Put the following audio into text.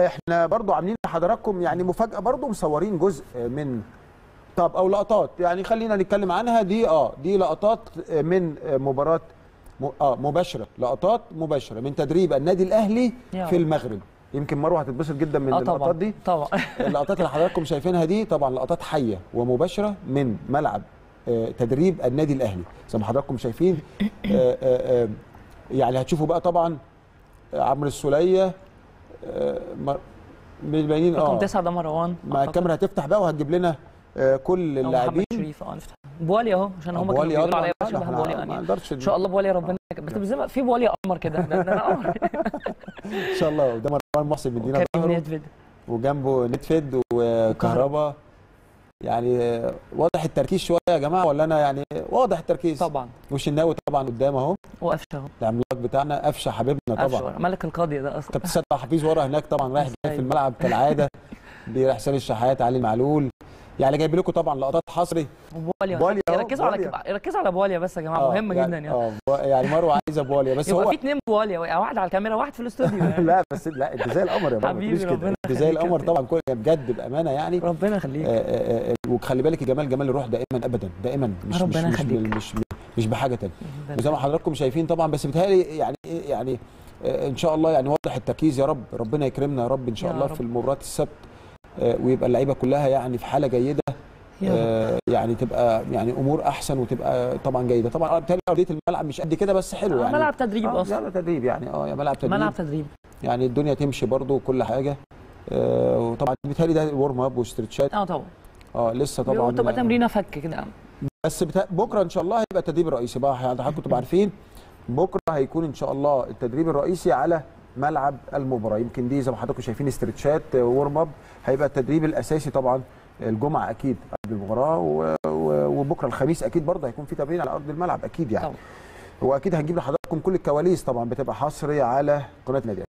احنا برضو عاملين لحضراتكم يعني مفاجاه برضو مصورين جزء من طب او لقطات يعني خلينا نتكلم عنها دي اه دي لقطات من مباراه م- اه مباشره لقطات مباشره من تدريب النادي الاهلي يا في رب. المغرب يمكن مروه هتتبسط جدا من اه اللقطات طبعا دي طبعا اللقطات اللي حضراتكم شايفينها دي طبعا لقطات حيه ومباشره من ملعب آه، تدريب النادي الاهلي زي ما حضراتكم شايفين آه، آه، آه، يعني هتشوفوا بقى طبعا آه، عمرو السوليه آه، مر- باينين رقم اه تسعه ده مروان ما أعتقد. الكاميرا هتفتح بقى وهتجيب لنا آه، كل أو محمد اللاعبين شريف اه نفتح بوالي اهو عشان هم كانوا بوالي بيقولوا عليا طبعاً. لا، شبه احنا بوالي ما يعني نقدرش ان شاء الله بوالي ربنا بس زي ما في بوالي قمر كده ده ده انا قمر ان شاء الله ده مروان محسن مدينا وكريم ظهره نيدفيد وجنبه نتفيد وكهربا يعني آه، واضح التركيز شويه يا جماعه ولا انا يعني واضح التركيز طبعا وشناوي طبعا قدام اهو وقفشه اهو العملاق بتاعنا قفشه حبيبنا طبعا قفشه ملك القاضيه ده اصلا كابتن سيد حفيظ ورا هناك طبعا رايح جاي إزاي؟ في الملعب كالعاده بيروح حسين الشحات علي معلول يعني جايب لكم طبعا لقطات حصري وبواليا بواليا أهو، ركزوا على بواليا. ركزوا على بواليا بس يا جماعه آه، مهم جدا يعني يعني اه بو- يعني مروه عايزه بواليا بس يبقى هو في اثنين بواليا واحد على الكاميرا واحد في الاستوديو يعني. لا بس لا انت زي القمر يا بابا ما حبيبي، تقوليش كده ربنا انت زي يخليك يا القمر كابتن. طبعا كل بجد بامانه يعني آه، ربنا يخليك آه، آه، وخلي بالك الجمال جمال الروح دائما ابدا دائما مش مش ربنا مش, يخليك. مش, مش, مش بحاجه تانية وزي ما حضراتكم شايفين طبعا بس بيتهيألي يعني يعني آه، ان شاء الله يعني واضح التركيز يا رب ربنا يكرمنا يا رب ان شاء يا الله رب. في المباراه السبت آه، ويبقى اللعيبه كلها يعني في حاله جيده يا رب. آه، يعني تبقى يعني امور احسن وتبقى طبعا جيده طبعا بيتهيألي ارضيه الملعب مش قد كده بس حلو آه، يعني ملعب تدريب آه، اصلا ملعب تدريب يعني اه يا ملعب تدريب ملعب تدريب يعني الدنيا تمشي برضو وكل حاجه آه، وطبعا بيتهيألي ده ورم اب وستريتشات اه طبعا اه لسه طبعا تبقى تمرينه فك كده بس بتا... بكره ان شاء الله هيبقى التدريب الرئيسي بقى يعني حضراتكم تبقوا عارفين بكره هيكون ان شاء الله التدريب الرئيسي على ملعب المباراه يمكن دي زي ما حضراتكم شايفين استرتشات ورم اب هيبقى التدريب الاساسي طبعا الجمعه اكيد قبل المباراه و... و... وبكره الخميس اكيد برضه هيكون في تمرين على ارض الملعب اكيد يعني طبعا. واكيد هنجيب لحضراتكم كل الكواليس طبعا بتبقى حصري على قناه نادي